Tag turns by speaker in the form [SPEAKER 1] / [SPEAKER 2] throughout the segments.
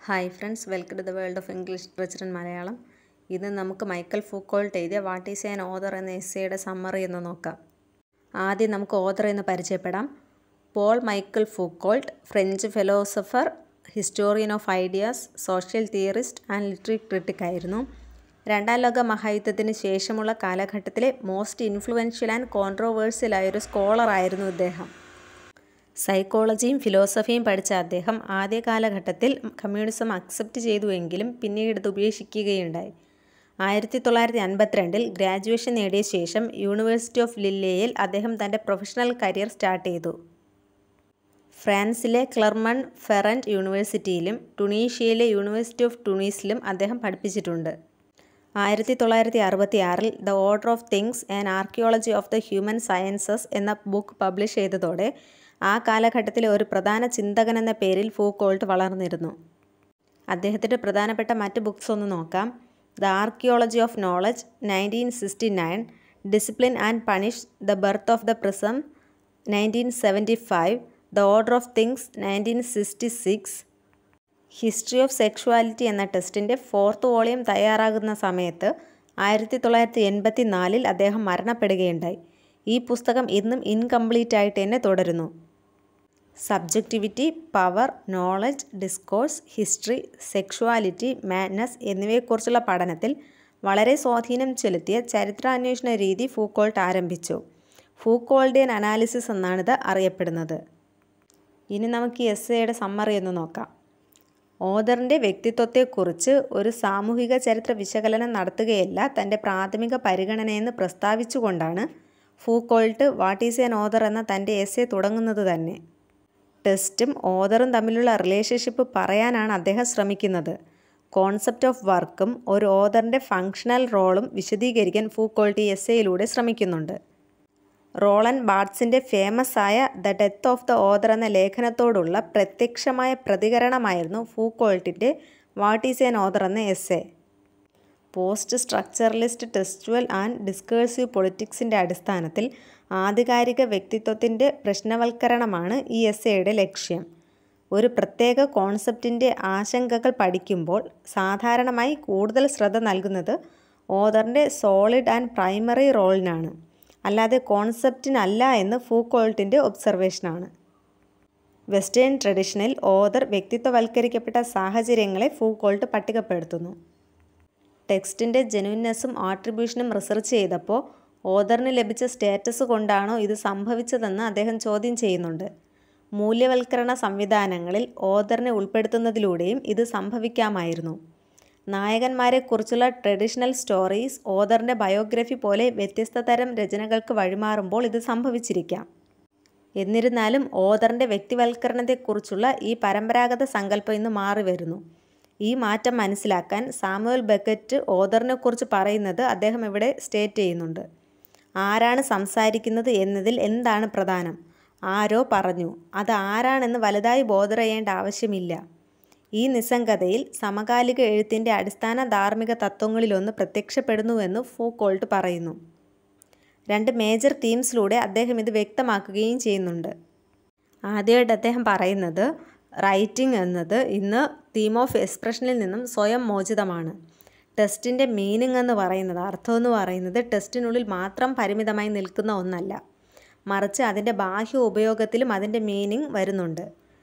[SPEAKER 1] hi friends welcome to the world of English literature in Malayalam ഇത് നമുക്ക് Michel Foucault എഴുതിയ what is an author എന്ന എസ്സയുടെ summary എന്ന് നോക്കാം ആദ്യം നമുക്ക് ഓതർ എന്ന് പരിചയപ്പെടാം Paul Michel Foucault French philosopher historian of ideas social theorist and literary critic ആയിരുന്നു രണ്ടാം ലോക മഹായുദ്ധത്തിന് ശേഷമുള്ള കാലഘട്ടത്തിലെ മോസ്റ്റ് ഇൻഫ്ലുവൻഷ്യൽ ആൻഡ് കോൺട്രോവേഴ്സ്യൽ ആയൊരു സ്കോളർ ആയിരുന്നു ഇദ്ദേഹം സൈക്കോളജിയും ഫിലോസഫിയും പഠിച്ച അദ്ദേഹം ആദ്യ കാലഘട്ടത്തിൽ കമ്മ്യൂണിസം അക്സെപ്റ്റ് ചെയ്തുവെങ്കിലും പിന്നീട് ഇത് ഉപേക്ഷിക്കുകയുണ്ടായി ആയിരത്തി തൊള്ളായിരത്തി അൻപത്തിരണ്ടിൽ ഗ്രാജുവേഷൻ നേടിയ ശേഷം യൂണിവേഴ്സിറ്റി ഓഫ് ലില്ലയിൽ അദ്ദേഹം തൻ്റെ പ്രൊഫഷണൽ കരിയർ സ്റ്റാർട്ട് ചെയ്തു ഫ്രാൻസിലെ ക്ലർമൺ ഫെറൻറ്റ് യൂണിവേഴ്സിറ്റിയിലും ടുണീഷ്യയിലെ യൂണിവേഴ്സിറ്റി ഓഫ് ടുണീസിലും അദ്ദേഹം പഠിപ്പിച്ചിട്ടുണ്ട് ആയിരത്തി തൊള്ളായിരത്തി അറുപത്തി ആറിൽ the order of things and archaeology of the human sciences എന്ന ബുക്ക് പബ്ലിഷ് ചെയ്തതോടെ ആ കാലഘട്ടത്തിലെ ഒരു പ്രധാന ചിന്തകൻ എന്ന പേരിൽ ഫൂക്കോൾട്ട് വളർന്നിരുന്നു അദ്ദേഹത്തിൻ്റെ പ്രധാനപ്പെട്ട മറ്റ് ബുക്സ് ഒന്ന് നോക്കാം the archaeology of knowledge nineteen sixty nine discipline and punish the birth of the prison nineteen seventy five the order of things nineteen sixty six history of sexuality എന്ന ടെസ്റ്റിൻ്റെ ഫോർത്ത് വോളിയം തയ്യാറാകുന്ന സമയത്ത് ആയിരത്തി തൊള്ളായിരത്തി എൺപത്തി നാലിൽ അദ്ദേഹം മരണപ്പെടുകയുണ്ടായി ഈ പുസ്തകം ഇന്നും ഇൻകംപ്ലീറ്റ് ആയിട്ട് തന്നെ തുടരുന്നു subjectivity power knowledge discourse history sexuality madness എന്നിവയെക്കുറിച്ചുള്ള പഠനത്തിൽ വളരെ സ്വാധീനം ചെലുത്തിയ ചരിത്രാന്വേഷണ രീതി ഫൂക്കോൾട്ട് ആരംഭിച്ചു ഫൂക്കോൾഡിയൻ അനാലിസിസ് എന്നാണിത് അറിയപ്പെടുന്നത് ഇനി നമുക്ക് ഈ എസ്സയുടെ സമ്മറി ഒന്ന് നോക്കാം ഓദറിൻ്റെ വ്യക്തിത്വത്തെക്കുറിച്ച് ഒരു സാമൂഹിക ചരിത്ര വിശകലനം നടത്തുകയല്ല തൻ്റെ പ്രാഥമിക പരിഗണനയെന്ന് പ്രസ്താവിച്ചുകൊണ്ടാണ് Foucault what is an author എന്ന തൻ്റെ എസ്സെ തുടങ്ങുന്നത് തന്നെ ടെസ്റ്റും ഓദറും തമ്മിലുള്ള റിലേഷൻഷിപ്പ് പറയാനാണ് അദ്ദേഹം ശ്രമിക്കുന്നത് കോൺസെപ്റ്റ് ഓഫ് വർക്കും ഒരു ഓദറിൻ്റെ ഫങ്ഷണൽ റോളും വിശദീകരിക്കാൻ ഫൂക്കോൾട്ട് ഈ എസ്സയിലൂടെ ശ്രമിക്കുന്നുണ്ട് റോളൻ ബാർട്സിൻ്റെ ഫേമസ് ആയ the death of the author എന്ന ലേഖനത്തോടുള്ള പ്രത്യക്ഷമായ പ്രതികരണമായിരുന്നു ഫൂക്കോൾട്ടിൻ്റെ വാട്ട് ഈസ് എൻ ഓദർ എന്ന essay post structuralist textual and discursive പൊളിറ്റിക്സിൻ്റെ അടിസ്ഥാനത്തിൽ ആധികാരിക വ്യക്തിത്വത്തിൻ്റെ പ്രശ്നവൽക്കരണമാണ് ഈ എസ്സയുടെ ലക്ഷ്യം ഒരു പ്രത്യേക കോൺസെപ്റ്റിൻ്റെ ആശങ്കകൾ പഠിക്കുമ്പോൾ സാധാരണമായി കൂടുതൽ ശ്രദ്ധ നൽകുന്നത് ഓദറിൻ്റെ സോളിഡ് ആൻഡ് പ്രൈമറി റോളിനാണ് അല്ലാതെ കോൺസെപ്റ്റിനല്ല എന്ന് ഫൂക്കോൾട്ടിൻ്റെ ഒബ്സർവേഷനാണ് വെസ്റ്റേൺ ട്രഡീഷനിൽ ഓദർ വ്യക്തിത്വവൽക്കരിക്കപ്പെട്ട സാഹചര്യങ്ങളെ ഫൂക്കോൾട്ട് പട്ടികപ്പെടുത്തുന്നു ടെക്സ്റ്റിൻ്റെ ജെനുവിനെസ്സും ആട്രിബ്യൂഷനും റിസർച്ച് ചെയ്തപ്പോൾ ഓദറിന് ലഭിച്ച സ്റ്റാറ്റസ് കൊണ്ടാണോ ഇത് സംഭവിച്ചതെന്ന് അദ്ദേഹം ചോദ്യം ചെയ്യുന്നുണ്ട് മൂല്യവൽക്കരണ സംവിധാനങ്ങളിൽ ഓദറിനെ ഉൾപ്പെടുത്തുന്നതിലൂടെയും ഇത് സംഭവിക്കാമായിരുന്നു നായകന്മാരെക്കുറിച്ചുള്ള ട്രഡീഷണൽ സ്റ്റോറീസ് ഓദറിൻ്റെ ബയോഗ്രഫി പോലെ വ്യത്യസ്ത തരം രചനകൾക്ക് വഴിമാറുമ്പോൾ ഇത് സംഭവിച്ചിരിക്കാം എന്നിരുന്നാലും ഓദറിൻ്റെ വ്യക്തിവൽക്കരണത്തെക്കുറിച്ചുള്ള ഈ പരമ്പരാഗത സങ്കല്പം ഇന്ന് മാറി വരുന്നു ഈ മാറ്റം മനസ്സിലാക്കാൻ സാമുവൽ ബക്കറ്റ് ഓദറിനെക്കുറിച്ച് പറയുന്നത് അദ്ദേഹം ഇവിടെ സ്റ്റേറ്റ് ചെയ്യുന്നുണ്ട് ആരാണ് സംസാരിക്കുന്നത് എന്നതിൽ എന്താണ് പ്രധാനം ആരോ പറഞ്ഞു അത് ആരാണെന്ന് വലുതായി ബോധർ ചെയ്യേണ്ട ആവശ്യമില്ല ഈ നിസ്സംഗതയിൽ സമകാലിക എഴുത്തിൻ്റെ അടിസ്ഥാന ധാർമ്മിക തത്വങ്ങളിലൊന്ന് പ്രത്യക്ഷപ്പെടുന്നുവെന്ന് ഫൂക്കോൾട്ട് പറയുന്നു രണ്ട് മേജർ തീംസിലൂടെ അദ്ദേഹം ഇത് വ്യക്തമാക്കുകയും ചെയ്യുന്നുണ്ട് ആദ്യമായിട്ട് അദ്ദേഹം പറയുന്നത് റൈറ്റിംഗ് എന്നത് ഇന്ന് തീം ഓഫ് എക്സ്പ്രഷനിൽ നിന്നും സ്വയം മോചിതമാണ് ടെസ്റ്റിൻ്റെ മീനിങ് എന്ന് പറയുന്നത് അർത്ഥം എന്ന് പറയുന്നത് ടെസ്റ്റിനുള്ളിൽ മാത്രം പരിമിതമായി നിൽക്കുന്ന ഒന്നല്ല മറിച്ച് അതിൻ്റെ ബാഹ്യ ഉപയോഗത്തിലും അതിൻ്റെ മീനിങ് വരുന്നുണ്ട്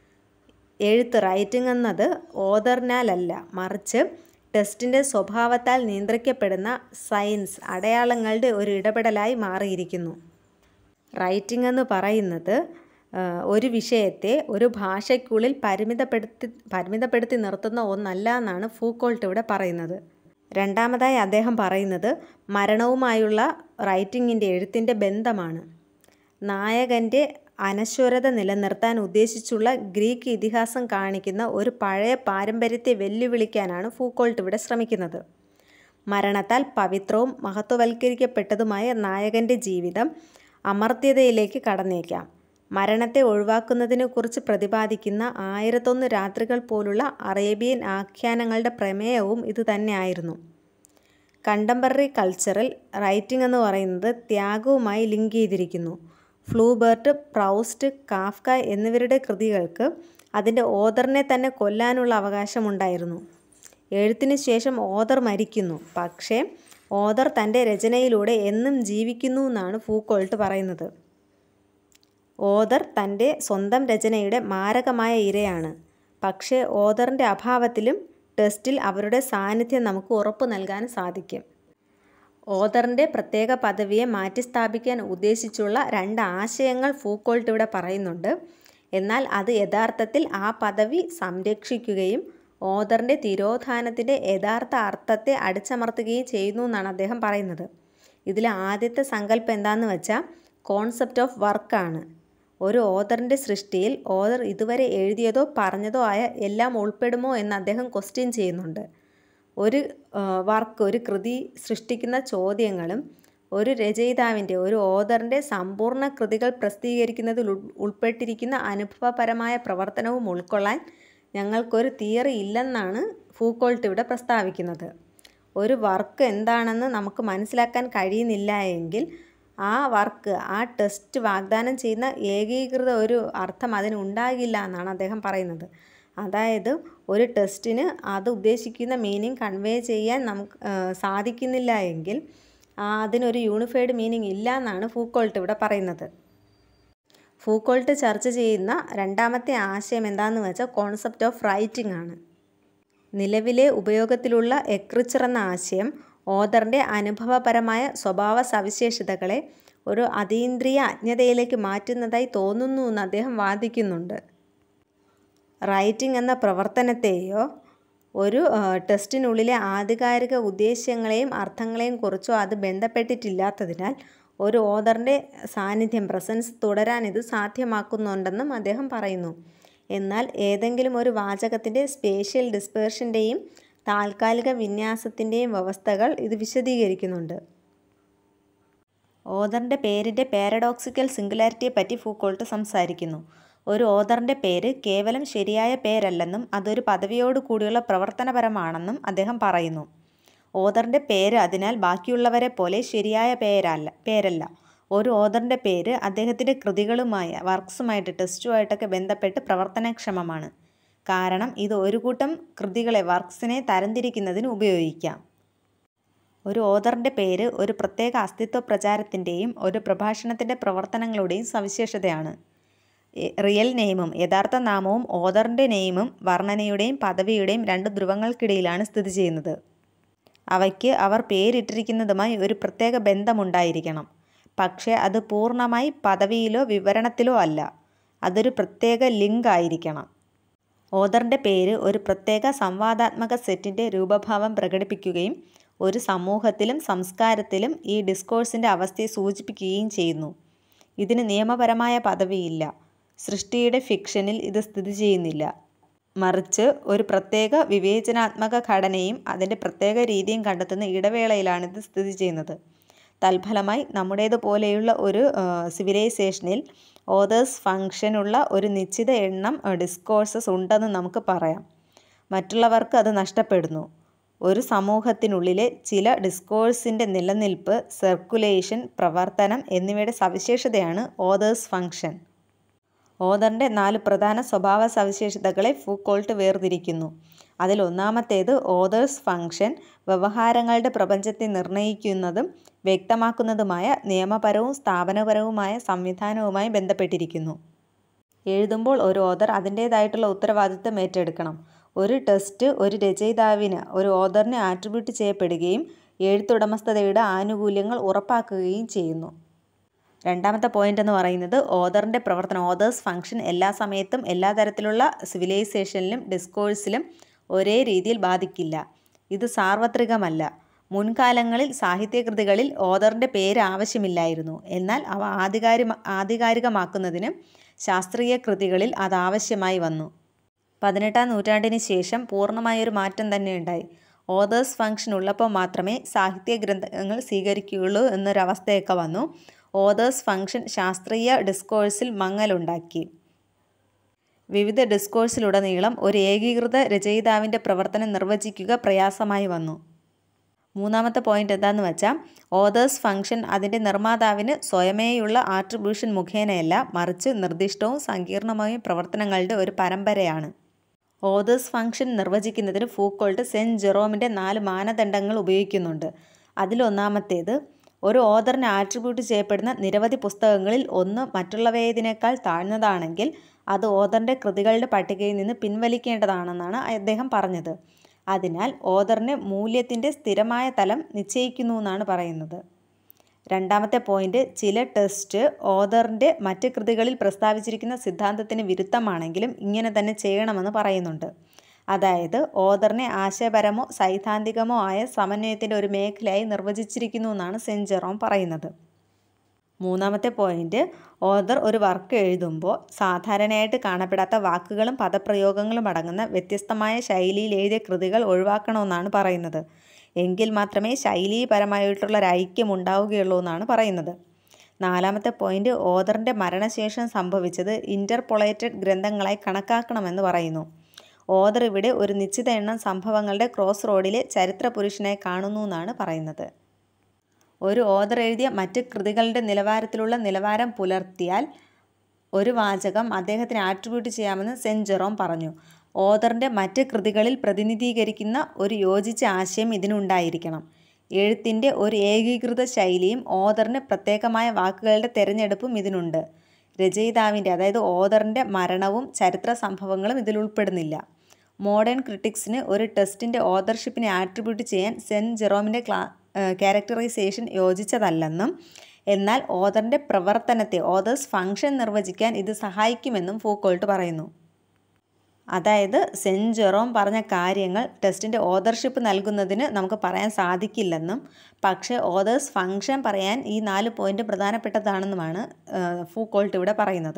[SPEAKER 1] എഴുത്ത് റൈറ്റിംഗ് എന്നത് ഓദറിനാലല്ല മറിച്ച് ടെസ്റ്റിൻ്റെ സ്വഭാവത്താൽ നിയന്ത്രിക്കപ്പെടുന്ന സയൻസ് അടയാളങ്ങളുടെ ഒരു ഇടപെടലായി മാറിയിരിക്കുന്നു റൈറ്റിംഗ് എന്ന് പറയുന്നത് ഒരു വിഷയത്തെ ഒരു ഭാഷയ്ക്കുള്ളിൽ പരിമിതപ്പെടുത്തി പരിമിതപ്പെടുത്തി നിർത്തുന്ന ഒന്നല്ല എന്നാണ് ഫൂക്കോൾട്ട് ഇവിടെ പറയുന്നത് രണ്ടാമതായി അദ്ദേഹം പറയുന്നത് മരണവുമായുള്ള റൈറ്റിങ്ങിൻ്റെ എഴുത്തിൻ്റെ ബന്ധമാണ് നായകൻ്റെ അനശ്വരത നിലനിർത്താൻ ഉദ്ദേശിച്ചുള്ള ഗ്രീക്ക് ഇതിഹാസം കാണിക്കുന്ന ഒരു പഴയ പാരമ്പര്യത്തെ വെല്ലുവിളിക്കാനാണ് ഫൂക്കോൾട്ട് ഇവിടെ ശ്രമിക്കുന്നത് മരണത്താൽ പവിത്രവും മഹത്വവൽക്കരിക്കപ്പെട്ടതുമായ നായകൻ്റെ ജീവിതം അമർത്യതയിലേക്ക് കടന്നേക്കാം മരണത്തെ ഒഴിവാക്കുന്നതിനെക്കുറിച്ച് പ്രതിപാദിക്കുന്ന ആയിരത്തൊന്ന് രാത്രികൾ പോലുള്ള അറേബ്യൻ ആഖ്യാനങ്ങളുടെ പ്രമേയവും ഇത് തന്നെയായിരുന്നു കണ്ടംപററി കൾച്ചറിൽ റൈറ്റിംഗ് എന്ന് പറയുന്നത് ത്യാഗവുമായി ലിങ്ക് ചെയ്തിരിക്കുന്നു ഫ്ലൂബെർട്ട് പ്രൗസ്റ്റ് കാഫ്ക എന്നിവരുടെ കൃതികൾക്ക് അതിൻ്റെ ഓദറിനെ തന്നെ കൊല്ലാനുള്ള അവകാശമുണ്ടായിരുന്നു എഴുത്തിന് ശേഷം ഓദർ മരിക്കുന്നു പക്ഷേ ഓദർ തൻ്റെ രചനയിലൂടെ എന്നും ജീവിക്കുന്നു എന്നാണ് ഫൂക്കോൾട്ട് പറയുന്നത് ഓദർ തൻ്റെ സ്വന്തം രചനയുടെ മാരകമായ ഇരയാണ് പക്ഷേ ഓദറിൻ്റെ അഭാവത്തിലും ടെസ്റ്റിൽ അവരുടെ സാന്നിധ്യം നമുക്ക് ഉറപ്പു നൽകാൻ സാധിക്കും ഓദറിൻ്റെ പ്രത്യേക പദവിയെ മാറ്റിസ്ഥാപിക്കാൻ ഉദ്ദേശിച്ചുള്ള രണ്ട് ആശയങ്ങൾ ഫൂക്കോൾട്ട് ഇവിടെ പറയുന്നുണ്ട് എന്നാൽ അത് യഥാർത്ഥത്തിൽ ആ പദവി സംരക്ഷിക്കുകയും ഓദറിൻ്റെ തിരോധാനത്തിൻ്റെ യഥാർത്ഥ അർത്ഥത്തെ അടിച്ചമർത്തുകയും ചെയ്യുന്നു എന്നാണ് അദ്ദേഹം പറയുന്നത് ഇതിൽ ആദ്യത്തെ സങ്കല്പം എന്താണെന്ന് വെച്ചാൽ കോൺസെപ്റ്റ് ഓഫ് വർക്കാണ് ഒരു ഓദറിൻ്റെ സൃഷ്ടിയിൽ ഓദർ ഇതുവരെ എഴുതിയതോ പറഞ്ഞതോ ആയ എല്ലാം ഉൾപ്പെടുമോ എന്ന് അദ്ദേഹം ക്വസ്റ്റ്യൻ ചെയ്യുന്നുണ്ട് ഒരു വർക്ക് ഒരു കൃതി സൃഷ്ടിക്കുന്ന ചോദ്യങ്ങളും ഒരു രചയിതാവിൻ്റെ ഒരു ഓദറിൻ്റെ സമ്പൂർണ്ണ കൃതികൾ പ്രസിദ്ധീകരിക്കുന്നതിൽ ഉൾപ്പെട്ടിരിക്കുന്ന അനുഭവപരമായ പ്രവർത്തനവും ഉൾക്കൊള്ളാൻ ഞങ്ങൾക്കൊരു തിയറി ഇല്ലെന്നാണ് ഫൂക്കോൾട്ട് ഇവിടെ പ്രസ്താവിക്കുന്നത് ഒരു വർക്ക് എന്താണെന്ന് നമുക്ക് മനസ്സിലാക്കാൻ കഴിയുന്നില്ല എങ്കിൽ ആ വർക്ക് ആ ടെസ്റ്റ് വാഗ്ദാനം ചെയ്യുന്ന ഏകീകൃത ഒരു അർത്ഥം അതിന് ഉണ്ടാകില്ല എന്നാണ് അദ്ദേഹം പറയുന്നത് അതായത് ഒരു ടെസ്റ്റിന് അത് ഉദ്ദേശിക്കുന്ന മീനിങ് കൺവേ ചെയ്യാൻ നമുക്ക് സാധിക്കുന്നില്ല എങ്കിൽ അതിനൊരു യൂണിഫൈഡ് മീനിങ് ഇല്ല എന്നാണ് ഫൂക്കോൾട്ട് ഇവിടെ പറയുന്നത് ഫൂക്കോൾട്ട് ചർച്ച ചെയ്യുന്ന രണ്ടാമത്തെ ആശയം എന്താണെന്ന് വെച്ചാൽ കോൺസെപ്റ്റ് ഓഫ് റൈറ്റിംഗ് ആണ് നിലവിലെ ഉപയോഗത്തിലുള്ള എക്രിച്ചർ എന്ന ആശയം ഓദറിൻ്റെ അനുഭവപരമായ സ്വഭാവ സവിശേഷതകളെ ഒരു അതീന്ദ്രിയ അജ്ഞതയിലേക്ക് മാറ്റുന്നതായി തോന്നുന്നു എന്ന് അദ്ദേഹം വാദിക്കുന്നുണ്ട് റൈറ്റിംഗ് എന്ന പ്രവർത്തനത്തെയോ ഒരു ടെസ്റ്റിനുള്ളിലെ ആധികാരിക ഉദ്ദേശ്യങ്ങളെയും അർത്ഥങ്ങളെയും കുറിച്ചോ അത് ബന്ധപ്പെട്ടിട്ടില്ലാത്തതിനാൽ ഒരു ഓദറിൻ്റെ സാന്നിധ്യം പ്രസൻസ് തുടരാൻ ഇത് സാധ്യമാക്കുന്നുണ്ടെന്നും അദ്ദേഹം പറയുന്നു എന്നാൽ ഏതെങ്കിലും ഒരു വാചകത്തിൻ്റെ സ്പേഷ്യൽ ഡിസ്പേർഷൻ്റെയും താൽക്കാലിക വിന്യാസത്തിൻ്റെയും വ്യവസ്ഥകൾ ഇത് വിശദീകരിക്കുന്നുണ്ട് ഓദറിൻ്റെ പേരിൻ്റെ പാരഡോക്സിക്കൽ സിംഗുലാരിറ്റിയെ പറ്റി ഫൂക്കോൾട്ട് സംസാരിക്കുന്നു ഒരു ഓദറിൻ്റെ പേര് കേവലം ശരിയായ പേരല്ലെന്നും അതൊരു പദവിയോട് കൂടിയുള്ള പ്രവർത്തനപരമാണെന്നും അദ്ദേഹം പറയുന്നു ഓദറിൻ്റെ പേര് അതിനാൽ ബാക്കിയുള്ളവരെ പോലെ ശരിയായ പേരല്ല പേരല്ല ഒരു ഓദറിൻ്റെ പേര് അദ്ദേഹത്തിൻ്റെ കൃതികളുമായ വർക്ക്സുമായിട്ട് ടെസ്റ്റുമായിട്ടൊക്കെ ബന്ധപ്പെട്ട് പ്രവർത്തനക്ഷമമാണ് കാരണം ഇത് ഒരു കൂട്ടം കൃതികളെ വർക്ക്സിനെ തരംതിരിക്കുന്നതിന് ഉപയോഗിക്കാം ഒരു ഓദറിൻ്റെ പേര് ഒരു പ്രത്യേക അസ്തിത്വ പ്രചാരത്തിൻ്റെയും ഒരു പ്രഭാഷണത്തിൻ്റെ പ്രവർത്തനങ്ങളുടെയും സവിശേഷതയാണ് റിയൽ നെയിമും യഥാർത്ഥ നാമവും ഓദറിൻ്റെ നെയിമും വർണ്ണനയുടെയും പദവിയുടെയും രണ്ട് ധ്രുവങ്ങൾക്കിടയിലാണ് സ്ഥിതി ചെയ്യുന്നത് അവയ്ക്ക് അവർ പേരിട്ടിരിക്കുന്നതുമായി ഒരു പ്രത്യേക ബന്ധമുണ്ടായിരിക്കണം പക്ഷേ അത് പൂർണ്ണമായി പദവിയിലോ വിവരണത്തിലോ അല്ല അതൊരു പ്രത്യേക ലിങ്ക് ആയിരിക്കണം ഓദറിൻ്റെ പേര് ഒരു പ്രത്യേക സംവാദാത്മക സെറ്റിൻ്റെ രൂപഭാവം പ്രകടിപ്പിക്കുകയും ഒരു സമൂഹത്തിലും സംസ്കാരത്തിലും ഈ ഡിസ്കോഴ്സിൻ്റെ അവസ്ഥയെ സൂചിപ്പിക്കുകയും ചെയ്യുന്നു ഇതിന് നിയമപരമായ പദവിയില്ല സൃഷ്ടിയുടെ ഫിക്ഷനിൽ ഇത് സ്ഥിതി ചെയ്യുന്നില്ല മറിച്ച് ഒരു പ്രത്യേക വിവേചനാത്മക ഘടനയും അതിൻ്റെ പ്രത്യേക രീതിയും കണ്ടെത്തുന്ന ഇടവേളയിലാണ് ഇത് സ്ഥിതി ചെയ്യുന്നത് തൽഫലമായി നമ്മുടേതുപോലെയുള്ള ഒരു സിവിലൈസേഷനിൽ ഓതേഴ്സ് ഫങ്ഷനുള്ള ഒരു നിശ്ചിത എണ്ണം ഡിസ്കോഴ്സസ് ഉണ്ടെന്ന് നമുക്ക് പറയാം മറ്റുള്ളവർക്ക് അത് നഷ്ടപ്പെടുന്നു ഒരു സമൂഹത്തിനുള്ളിലെ ചില ഡിസ്കോഴ്സിൻ്റെ നിലനിൽപ്പ് സർക്കുലേഷൻ പ്രവർത്തനം എന്നിവയുടെ സവിശേഷതയാണ് ഓതേഴ്സ് ഫങ്ഷൻ ഓദറിൻ്റെ നാല് പ്രധാന സ്വഭാവ സവിശേഷതകളെ ഫൂക്കോൾട്ട് വേർതിരിക്കുന്നു അതിൽ ഒന്നാമത്തേത് ഓതേഴ്സ് ഫങ്ഷൻ വ്യവഹാരങ്ങളുടെ പ്രപഞ്ചത്തെ നിർണ്ണയിക്കുന്നതും വ്യക്തമാക്കുന്നതുമായ നിയമപരവും സ്ഥാപനപരവുമായ സംവിധാനവുമായി ബന്ധപ്പെട്ടിരിക്കുന്നു എഴുതുമ്പോൾ ഒരു ഓദർ അതിൻ്റേതായിട്ടുള്ള ഉത്തരവാദിത്തം ഏറ്റെടുക്കണം ഒരു ടെസ്റ്റ് ഒരു രചയിതാവിന് ഒരു ഓദറിനെ ആട്രിബ്യൂട്ട് ചെയ്യപ്പെടുകയും എഴുത്തുടമസ്ഥതയുടെ ആനുകൂല്യങ്ങൾ ഉറപ്പാക്കുകയും ചെയ്യുന്നു രണ്ടാമത്തെ പോയിന്റ് എന്ന് പറയുന്നത് ഓദറിൻ്റെ പ്രവർത്തനം ഓതേഴ്സ് ഫങ്ഷൻ എല്ലാ സമയത്തും എല്ലാ തരത്തിലുള്ള സിവിലൈസേഷനിലും ഡിസ്കോഴ്സിലും ഒരേ രീതിയിൽ ബാധിക്കില്ല ഇത് സാർവത്രികമല്ല മുൻകാലങ്ങളിൽ സാഹിത്യകൃതികളിൽ ഓദറിൻ്റെ പേര് ആവശ്യമില്ലായിരുന്നു എന്നാൽ അവ ആധികാരി ആധികാരികമാക്കുന്നതിന് ശാസ്ത്രീയ കൃതികളിൽ അത് ആവശ്യമായി വന്നു പതിനെട്ടാം നൂറ്റാണ്ടിന് ശേഷം പൂർണ്ണമായൊരു മാറ്റം തന്നെ ഉണ്ടായി ഓതേഴ്സ് ഫങ്ഷൻ ഉള്ളപ്പോൾ മാത്രമേ സാഹിത്യ ഗ്രന്ഥങ്ങൾ സ്വീകരിക്കുകയുള്ളൂ എന്നൊരവസ്ഥയൊക്കെ വന്നു ഓതേഴ്സ് ഫങ്ഷൻ ശാസ്ത്രീയ ഡിസ്കോഴ്സിൽ മങ്ങലുണ്ടാക്കി വിവിധ ഡിസ്കോഴ്സിലുടനീളം ഒരു ഏകീകൃത രചയിതാവിൻ്റെ പ്രവർത്തനം നിർവചിക്കുക പ്രയാസമായി വന്നു മൂന്നാമത്തെ പോയിന്റ് എന്താന്ന് വെച്ചാൽ ഓതേഴ്സ് ഫംഗ്ഷൻ അതിൻ്റെ നിർമ്മാതാവിന് സ്വയമേയുള്ള ആട്രിബ്യൂഷൻ മുഖേനയല്ല മറിച്ച് നിർദ്ദിഷ്ടവും സങ്കീർണമായ പ്രവർത്തനങ്ങളുടെ ഒരു പരമ്പരയാണ് ഓതേഴ്സ് ഫംഗ്ഷൻ നിർവചിക്കുന്നതിന് ഫൂക്കോൾട്ട് സെൻറ്റ് ജെറോമിൻ്റെ നാല് മാനദണ്ഡങ്ങൾ ഉപയോഗിക്കുന്നുണ്ട് അതിലൊന്നാമത്തേത് ഒരു ഓതറിന് ആട്രിബ്യൂട്ട് ചെയ്യപ്പെടുന്ന നിരവധി പുസ്തകങ്ങളിൽ ഒന്ന് മറ്റുള്ളവയതിനേക്കാൾ താഴ്ന്നതാണെങ്കിൽ അത് ഓതറിൻ്റെ കൃതികളുടെ പട്ടികയിൽ നിന്ന് പിൻവലിക്കേണ്ടതാണെന്നാണ് അദ്ദേഹം പറഞ്ഞത് അതിനാൽ ഓതറിന് മൂല്യത്തിൻ്റെ സ്ഥിരമായ തലം നിശ്ചയിക്കുന്നു എന്നാണ് പറയുന്നത് രണ്ടാമത്തെ പോയിന്റ് ചില ടെസ്റ്റ് ഓതറിൻ്റെ മറ്റ് കൃതികളിൽ പ്രസ്താവിച്ചിരിക്കുന്ന സിദ്ധാന്തത്തിന് വിരുദ്ധമാണെങ്കിലും ഇങ്ങനെ തന്നെ ചെയ്യണമെന്ന് പറയുന്നുണ്ട് അതായത് ഓതറിനെ ആശയപരമോ സൈദ്ധാന്തികമോ ആയ സമന്വയത്തിൻ്റെ ഒരു മേഖലയായി നിർവചിച്ചിരിക്കുന്നു എന്നാണ് സെൻറ്റ് ജെറോം പറയുന്നത് മൂന്നാമത്തെ പോയിന്റ് ഓതർ ഒരു വർക്ക് എഴുതുമ്പോൾ സാധാരണയായിട്ട് കാണപ്പെടാത്ത വാക്കുകളും പദപ്രയോഗങ്ങളും അടങ്ങുന്ന വ്യത്യസ്തമായ ശൈലിയിൽ എഴുതിയ കൃതികൾ ഒഴിവാക്കണമെന്നാണ് പറയുന്നത് എങ്കിൽ മാത്രമേ ശൈലീപരമായിട്ടുള്ള ഒരു ഐക്യം ഉണ്ടാവുകയുള്ളൂ എന്നാണ് പറയുന്നത് നാലാമത്തെ പോയിന്റ് ഓതറിൻ്റെ മരണശേഷം സംഭവിച്ചത് ഇൻ്റർപൊളേറ്റഡ് ഗ്രന്ഥങ്ങളായി കണക്കാക്കണമെന്ന് പറയുന്നു ഓതർ ഇവിടെ ഒരു നിശ്ചിത എണ്ണം സംഭവങ്ങളുടെ ക്രോസ് റോഡിലെ ചരിത്ര പുരുഷനായി കാണുന്നു എന്നാണ് പറയുന്നത് ഒരു ഓതർ എഴുതിയ മറ്റ് കൃതികളുടെ നിലവാരത്തിലുള്ള നിലവാരം പുലർത്തിയാൽ ഒരു വാചകം അദ്ദേഹത്തിന് ആട്രിബ്യൂട്ട് ചെയ്യാമെന്ന് സെൻറ്റ് ജെറോം പറഞ്ഞു ഓതറിൻ്റെ മറ്റ് കൃതികളിൽ പ്രതിനിധീകരിക്കുന്ന ഒരു യോജിച്ച ആശയം ഇതിനുണ്ടായിരിക്കണം എഴുത്തിൻ്റെ ഒരു ഏകീകൃത ശൈലിയും ഓതറിന് പ്രത്യേകമായ വാക്കുകളുടെ തിരഞ്ഞെടുപ്പും ഇതിനുണ്ട് രചയിതാവിൻ്റെ അതായത് ഓതറിൻ്റെ മരണവും ചരിത്ര സംഭവങ്ങളും ഇതിൽ ഉൾപ്പെടുന്നില്ല മോഡേൺ ക്രിട്ടിക്സിന് ഒരു ടെസ്റ്റിൻ്റെ ഓതർഷിപ്പിനെ ആട്രിബ്യൂട്ട് ചെയ്യാൻ സെൻറ്റ് ജെറോമിൻ്റെ ക്ലാ ക്യാരക്ടറൈസേഷൻ യോജിച്ചതല്ലെന്നും എന്നാൽ ഓതറിൻ്റെ പ്രവർത്തനത്തെ ഓതേഴ്സ് ഫംഗ്ഷൻ നിർവചിക്കാൻ ഇത് സഹായിക്കുമെന്നും ഫൂക്കോൾട്ട് പറയുന്നു അതായത് സെൻറ്റ് ജെറോം പറഞ്ഞ കാര്യങ്ങൾ ടെസ്റ്റിൻ്റെ ഓതർഷിപ്പ് നൽകുന്നതിന് നമുക്ക് പറയാൻ സാധിക്കില്ലെന്നും പക്ഷേ ഓതേഴ്സ് ഫംഗ്ഷൻ പറയാൻ ഈ നാല് പോയിന്റ് പ്രധാനപ്പെട്ടതാണെന്നുമാണ് ഫൂക്കോൾട്ട് ഇവിടെ പറയുന്നത്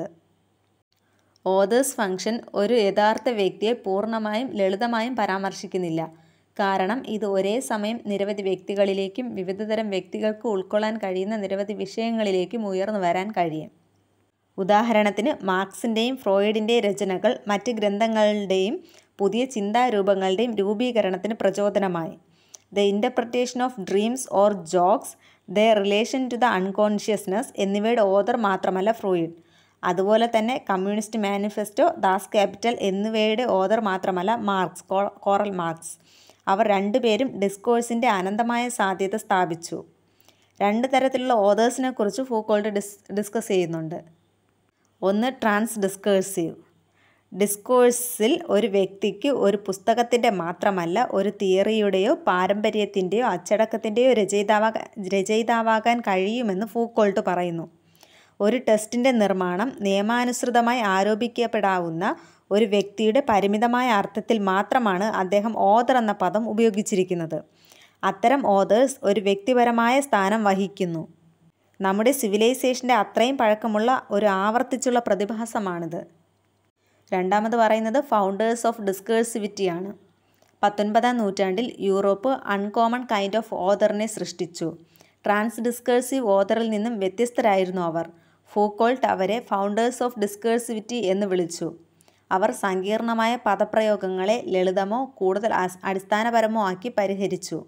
[SPEAKER 1] ഓതേഴ്സ് ഫംഗ്ഷൻ ഒരു യഥാർത്ഥ വ്യക്തിയെ പൂർണ്ണമായും ലളിതമായും പരാമർശിക്കുന്നില്ല കാരണം ഇത് ഒരേ സമയം നിരവധി വ്യക്തികളിലേക്കും വിവിധതരം വ്യക്തികൾക്ക് ഉൾക്കൊള്ളാൻ കഴിയുന്ന നിരവധി വിഷയങ്ങളിലേക്കും ഉയർന്നു വരാൻ കഴിയും ഉദാഹരണത്തിന് മാർക്സിൻ്റെയും ഫ്രോയിഡിൻ്റെയും രചനകൾ മറ്റ് ഗ്രന്ഥങ്ങളുടെയും പുതിയ ചിന്താരൂപങ്ങളുടെയും രൂപീകരണത്തിന് പ്രചോദനമായി the interpretation of dreams or jokes the relation to the unconsciousness എന്നിവയുടെ ഓതർ മാത്രമല്ല ഫ്രോയിഡ് അതുപോലെ തന്നെ കമ്മ്യൂണിസ്റ്റ് മാനിഫെസ്റ്റോ ദാസ് ക്യാപിറ്റൽ എന്നിവയുടെ ഓതർ മാത്രമല്ല മാർക്സ് കോറൽ മാർക്സ് അവർ രണ്ടുപേരും ഡിസ്കോഴ്സിൻ്റെ അനന്തമായ സാധ്യത സ്ഥാപിച്ചു രണ്ട് തരത്തിലുള്ള ഓതേഴ്സിനെ കുറിച്ച് ഫൂക്കോൾട്ട് ഡിസ് ഡിസ്കസ് ചെയ്യുന്നുണ്ട് ഒന്ന് ട്രാൻസ് ഡിസ്കേഴ്സീവ് ഡിസ്കോഴ്സിൽ ഒരു വ്യക്തിക്ക് ഒരു പുസ്തകത്തിൻ്റെ മാത്രമല്ല ഒരു തിയറിയുടെയോ പാരമ്പര്യത്തിൻ്റെയോ അച്ചടക്കത്തിൻ്റെയോ രചയിതാവാകാൻ രചയിതാവാകാൻ കഴിയുമെന്ന് ഫൂക്കോൾട്ട് പറയുന്നു ഒരു ടെസ്റ്റിൻ്റെ നിർമ്മാണം നിയമാനുസൃതമായി ആരോപിക്കപ്പെടാവുന്ന ഒരു വ്യക്തിയുടെ പരിമിതമായ അർത്ഥത്തിൽ മാത്രമാണ് അദ്ദേഹം ഓതർ എന്ന പദം ഉപയോഗിച്ചിരിക്കുന്നത് അത്തരം ഓതേഴ്സ് ഒരു വ്യക്തിപരമായ സ്ഥാനം വഹിക്കുന്നു നമ്മുടെ സിവിലൈസേഷൻ്റെ അത്രയും പഴക്കമുള്ള ഒരു ആവർത്തിച്ചുള്ള പ്രതിഭാസമാണിത് രണ്ടാമത് പറയുന്നത് ഫൗണ്ടേഴ്സ് ഓഫ് ഡിസ്കേഴ്സിവിറ്റിയാണ് പത്തൊൻപതാം നൂറ്റാണ്ടിൽ യൂറോപ്പ് അൺകോമൺ കൈൻഡ് ഓഫ് ഓതറിനെ സൃഷ്ടിച്ചു ട്രാൻസ് ഡിസ്കേഴ്സീവ് ഓതറിൽ നിന്നും വ്യത്യസ്തരായിരുന്നു അവർ ഫൂക്കോൾട്ട് അവരെ ഫൗണ്ടേഴ്സ് ഓഫ് ഡിസ്കേഴ്സിവിറ്റി എന്ന് വിളിച്ചു അവർ സങ്കീർണമായ പദപ്രയോഗങ്ങളെ ലളിതമോ കൂടുതൽ അടിസ്ഥാനപരമോ ആക്കി പരിഹരിച്ചു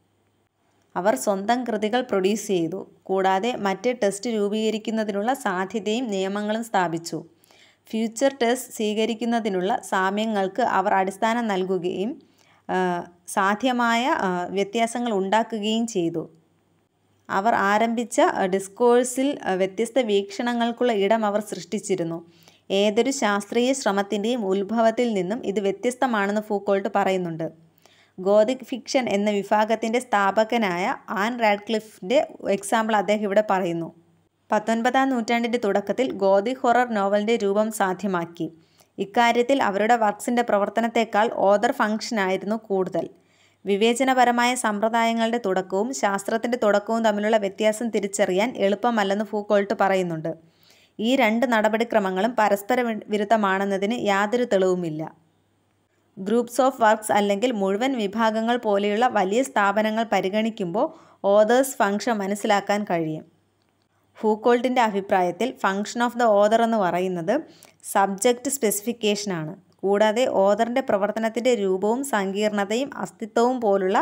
[SPEAKER 1] അവർ സ്വന്തം കൃതികൾ പ്രൊഡ്യൂസ് ചെയ്തു കൂടാതെ മറ്റ് ടെസ്റ്റ് രൂപീകരിക്കുന്നതിനുള്ള സാധ്യതയും നിയമങ്ങളും സ്ഥാപിച്ചു ഫ്യൂച്ചർ ടെസ്റ്റ് സ്വീകരിക്കുന്നതിനുള്ള സാമ്യങ്ങൾക്ക് അവർ അടിസ്ഥാനം നൽകുകയും സാധ്യമായ വ്യത്യാസങ്ങൾ ഉണ്ടാക്കുകയും ചെയ്തു അവർ ആരംഭിച്ച ഡിസ്കോഴ്സിൽ വ്യത്യസ്ത വീക്ഷണങ്ങൾക്കുള്ള ഇടം അവർ സൃഷ്ടിച്ചിരുന്നു ഏതൊരു ശാസ്ത്രീയ ശ്രമത്തിൻ്റെയും ഉത്ഭവത്തിൽ നിന്നും ഇത് വ്യത്യസ്തമാണെന്ന് ഫൂക്കോൾട്ട് പറയുന്നുണ്ട് ഗോതിക് ഫിക്ഷൻ എന്ന വിഭാഗത്തിൻ്റെ സ്ഥാപകനായ ആൻ റാഡ്ക്ലിഫിൻ്റെ എക്സാമ്പിൾ അദ്ദേഹം ഇവിടെ പറയുന്നു പത്തൊൻപതാം നൂറ്റാണ്ടിൻ്റെ തുടക്കത്തിൽ ഗോതിക് ഹൊറർ നോവലിൻ്റെ രൂപം സാധ്യമാക്കി ഇക്കാര്യത്തിൽ അവരുടെ വർക്ക്സിൻ്റെ പ്രവർത്തനത്തേക്കാൾ ഓദർ ഫംഗ്ഷനായിരുന്നു കൂടുതൽ വിവേചനപരമായ സമ്പ്രദായങ്ങളുടെ തുടക്കവും ശാസ്ത്രത്തിൻ്റെ തുടക്കവും തമ്മിലുള്ള വ്യത്യാസം തിരിച്ചറിയാൻ എളുപ്പമല്ലെന്ന് ഫൂക്കോൾട്ട് പറയുന്നുണ്ട് ഈ രണ്ട് നടപടിക്രമങ്ങളും പരസ്പര വിരുദ്ധമാണെന്നതിന് യാതൊരു തെളിവുമില്ല ഗ്രൂപ്പ്സ് ഓഫ് വർക്ക്സ് അല്ലെങ്കിൽ മുഴുവൻ വിഭാഗങ്ങൾ പോലെയുള്ള വലിയ സ്ഥാപനങ്ങൾ പരിഗണിക്കുമ്പോൾ ഓതേഴ്സ് ഫംഗ്ഷൻ മനസ്സിലാക്കാൻ കഴിയും ഫൂക്കോൾട്ടിൻ്റെ അഭിപ്രായത്തിൽ ഫംഗ്ഷൻ ഓഫ് ദ ഓതർ എന്ന് പറയുന്നത് സബ്ജക്റ്റ് സ്പെസിഫിക്കേഷനാണ് കൂടാതെ ഓതറിൻ്റെ പ്രവർത്തനത്തിൻ്റെ രൂപവും സങ്കീർണതയും അസ്തിത്വവും പോലുള്ള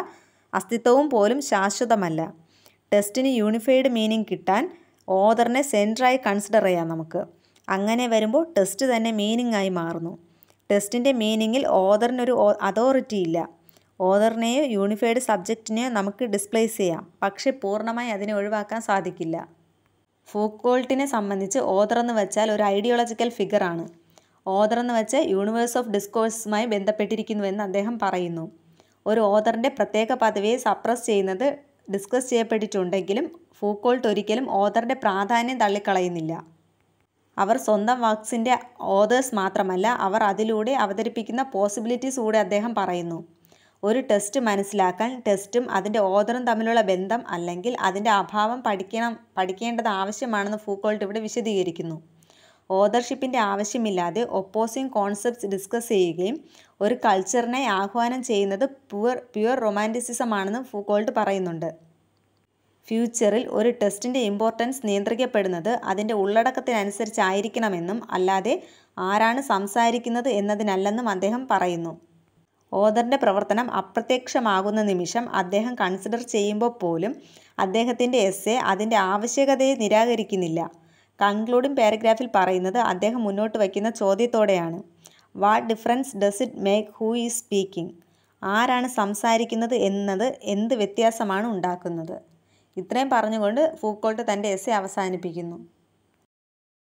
[SPEAKER 1] അസ്തിത്വവും പോലും ശാശ്വതമല്ല ടെസ്റ്റിന് യൂണിഫൈഡ് മീനിങ് കിട്ടാൻ ഓദറിനെ സെൻറ്ററായി കൺസിഡർ ചെയ്യാം നമുക്ക് അങ്ങനെ വരുമ്പോൾ ടെസ്റ്റ് തന്നെ മീനിങ് ആയി മാറുന്നു ടെസ്റ്റിൻ്റെ മീനിങ്ങിൽ ഓദറിനൊരു അതോറിറ്റി ഇല്ല ഓദറിനെയോ യൂണിഫൈഡ് സബ്ജക്റ്റിനെയോ നമുക്ക് ഡിസ്പ്ലേസ് ചെയ്യാം പക്ഷേ പൂർണ്ണമായി അതിനെ ഒഴിവാക്കാൻ സാധിക്കില്ല ഫൂക്കോൾട്ടിനെ സംബന്ധിച്ച് ഓദർ എന്ന് വെച്ചാൽ ഒരു ഐഡിയോളജിക്കൽ ഫിഗറാണ് ഓദർ എന്ന് വെച്ചാൽ യൂണിവേഴ്സ് ഓഫ് ഡിസ്കോഴ്സുമായി ബന്ധപ്പെട്ടിരിക്കുന്നുവെന്ന് അദ്ദേഹം പറയുന്നു ഒരു ഓദറിൻ്റെ പ്രത്യേക പദവിയെ സപ്രസ് ചെയ്യുന്നത് ഡിസ്കസ് ചെയ്യപ്പെട്ടിട്ടുണ്ടെങ്കിലും ഫൂക്കോൾട്ട് ഒരിക്കലും ഓദറിൻ്റെ പ്രാധാന്യം തള്ളിക്കളയുന്നില്ല അവർ സ്വന്തം വർക്ക്സിൻ്റെ ഓതേഴ്സ് മാത്രമല്ല അവർ അതിലൂടെ അവതരിപ്പിക്കുന്ന പോസിബിലിറ്റീസ് കൂടെ അദ്ദേഹം പറയുന്നു ഒരു ടെസ്റ്റ് മനസ്സിലാക്കാൻ ടെസ്റ്റും അതിൻ്റെ ഓതറും തമ്മിലുള്ള ബന്ധം അല്ലെങ്കിൽ അതിൻ്റെ അഭാവം പഠിക്കണം പഠിക്കേണ്ടത് ആവശ്യമാണെന്ന് ഫൂക്കോൾട്ട് ഇവിടെ വിശദീകരിക്കുന്നു ഓതർഷിപ്പിൻ്റെ ആവശ്യമില്ലാതെ ഒപ്പോസിങ് കോൺസെപ്റ്റ്സ് ഡിസ്കസ് ചെയ്യുകയും ഒരു കൾച്ചറിനെ ആഹ്വാനം ചെയ്യുന്നത് പ്യുവർ പ്യുവർ റൊമാൻറ്റിസിസം ആണെന്ന് ഫൂക്കോൾട്ട് പറയുന്നുണ്ട് ഫ്യൂച്ചറിൽ ഒരു ടെസ്റ്റിൻ്റെ ഇമ്പോർട്ടൻസ് നിയന്ത്രിക്കപ്പെടുന്നത് അതിൻ്റെ ഉള്ളടക്കത്തിനനുസരിച്ചായിരിക്കണമെന്നും അല്ലാതെ ആരാണ് സംസാരിക്കുന്നത് എന്നതിനല്ലെന്നും അദ്ദേഹം പറയുന്നു ഓദറിൻ്റെ പ്രവർത്തനം അപ്രത്യക്ഷമാകുന്ന നിമിഷം അദ്ദേഹം കൺസിഡർ ചെയ്യുമ്പോൾ പോലും അദ്ദേഹത്തിൻ്റെ എസ്സെ അതിൻ്റെ ആവശ്യകതയെ നിരാകരിക്കുന്നില്ല കൺക്ലൂഡിംഗ് പാരഗ്രാഫിൽ പറയുന്നത് അദ്ദേഹം മുന്നോട്ട് വയ്ക്കുന്ന ചോദ്യത്തോടെയാണ് what difference does it make who is speaking ആരാണ് സംസാരിക്കുന്നത് എന്നത് എന്ത് വ്യത്യാസമാണ് ഉണ്ടാക്കുന്നത് ഇത്രയും പറഞ്ഞുകൊണ്ട് ഫൂക്കോൾട്ട് തൻ്റെ എസ്സെ അവസാനിപ്പിക്കുന്നു